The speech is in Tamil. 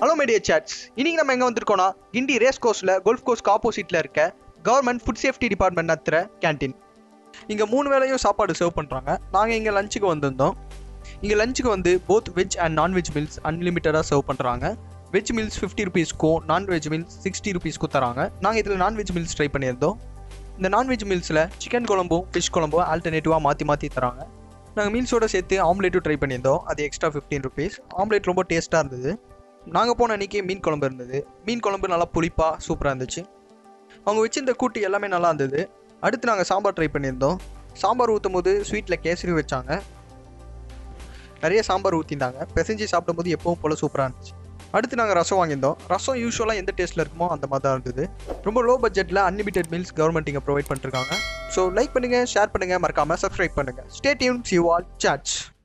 ஹலோ மீடியா சாட்ஸ் இன்னைக்கு நம்ம எங்கே வந்திருக்கோம்னா கிண்டி ரேஸ் கோர்ஸில் கோல்ஃப் கோர்ஸ்க்கு ஆப்போசிட்டில் இருக்க கவர்மெண்ட் ஃபுட் சேஃப்டி டிபார்ட்மெண்ட் நடத்துகிற கேண்டீன் இங்கே மூணு வேளையும் சாப்பாடு சர்வ் பண்ணுறாங்க நாங்கள் இங்கே லஞ்சுக்கு வந்திருந்தோம் இங்கே லஞ்சுக்கு வந்து both veg and non veg meals அன்லிமிட்டடாக சர்வ் பண்ணுறாங்க வெஜ் மீல்ஸ் ஃபிஃப்டி ருபீஸ்க்கும் நான்வெஜ் மீல்ஸ் சிக்ஸ்டி ருபீஸ்க்கும் தராங்க நாங்கள் இதில் நான்வெஜ் மீல்ஸ் ட்ரை பண்ணியிருந்தோம் இந்த நான்வெஜ் மீல்ஸில் சிக்கன் குழம்பும் ஃபிஷ் குழம்பும் ஆல்டர்னேட்டிவாக மாற்றி மாற்றி தராங்க நாங்கள் மீல்ஸோட சேர்த்து ஆம்லேட்டும் ட்ரை பண்ணியிருந்தோம் அது எக்ஸ்ட்ரா ஃபிஃப்டீன் ருபீஸ் ஆம்லேட் ரொம்ப டேஸ்ட்டாக இருந்தது நாங்கள் போன அன்றைக்கி மீன் குழம்பு இருந்தது மீன் குழம்பு நல்லா புளிப்பாக சூப்பராக இருந்துச்சு அவங்க வச்சிருந்த கூட்டு எல்லாமே நல்லா இருந்தது அடுத்து நாங்கள் சாம்பார் ட்ரை பண்ணியிருந்தோம் சாம்பார் ஊற்றும் போது ஸ்வீட்டில் கேசரி வச்சாங்க நிறைய சாம்பார் ஊற்றிருந்தாங்க பிசைஞ்சு சாப்பிடும்போது எப்பவும் போல் சூப்பராக இருந்துச்சு அடுத்து நாங்கள் ரசம் வாங்கியிருந்தோம் ரசம் யூஸ்வலாக எந்த டேஸ்ட்டில் இருக்குமோ அந்த மாதிரி தான் இருந்தது ரொம்ப லோ பட்ஜெட்டில் அன்லிமிட்டட் மீல்ஸ் கவர்மெண்ட் இங்கே ப்ரொவைட் பண்ணிருக்காங்க ஸோ லைக் பண்ணுங்கள் ஷேர் பண்ணுங்கள் மறக்காமல் சப்ஸ்கிரைப் பண்ணுங்கள் ஸ்டே டியூன்ஸ் யூ ஆல் சாட்ச்